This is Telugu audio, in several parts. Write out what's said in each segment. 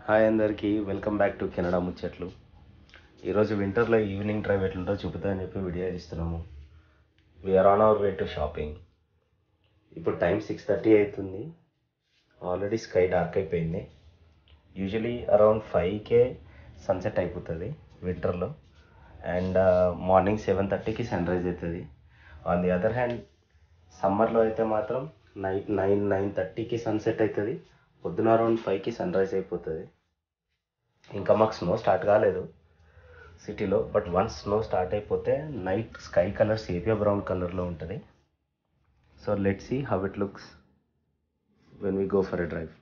హాయ్ అందరికీ వెల్కమ్ బ్యాక్ టు కెనడా ముచ్చట్లు ఈరోజు వింటర్లో ఈవినింగ్ డ్రైవ్ ఎట్లుంటో చూపుతామని చెప్పి వీడియో ఇస్తున్నాము we're on our way to shopping ఇప్పుడు టైం సిక్స్ థర్టీ అవుతుంది ఆల్రెడీ స్కై డార్క్ అయిపోయింది యూజువలీ అరౌండ్ ఫైవ్కే సన్సెట్ అయిపోతుంది వింటర్లో అండ్ మార్నింగ్ సెవెన్ థర్టీకి సన్ రైజ్ అవుతుంది ఆన్ ది అదర్ హ్యాండ్ సమ్మర్లో అయితే మాత్రం నైట్ నైన్ నైన్ థర్టీకి సన్సెట్ అవుతుంది పొద్దున అరౌండ్ ఫైవ్కి సన్ రైజ్ అయిపోతుంది ఇంకా మాకు స్నో స్టార్ట్ కాలేదు సిటీలో బట్ వన్స్ స్నో స్టార్ట్ అయిపోతే night sky colour sepia brown కలర్లో ఉంటుంది so let see how it looks when we go for a drive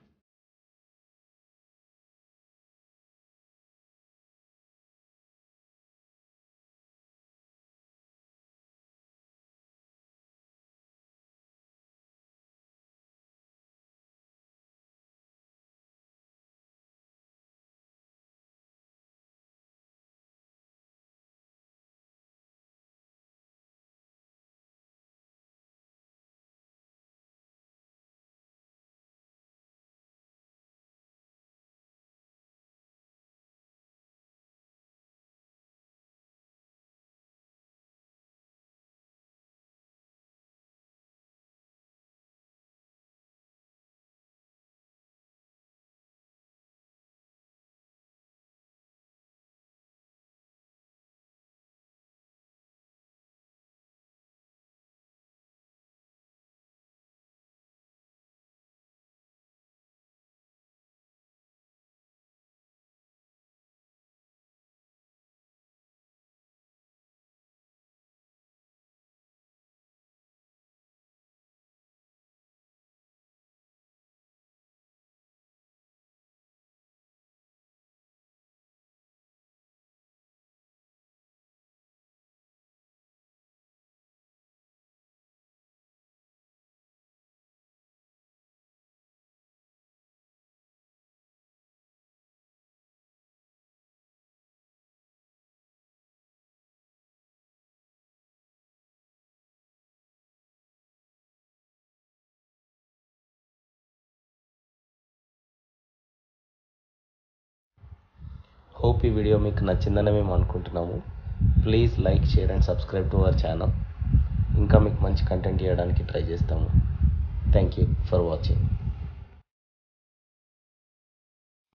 hope ఈ వీడియో మీకు నచ్చిందని మేము అనుకుంటున్నాము please like share and subscribe to our channel ఇంకా మీకు మంచి కంటెంట్ చేయడానికి ట్రై చేస్తాము థ్యాంక్ యూ ఫర్ వాచింగ్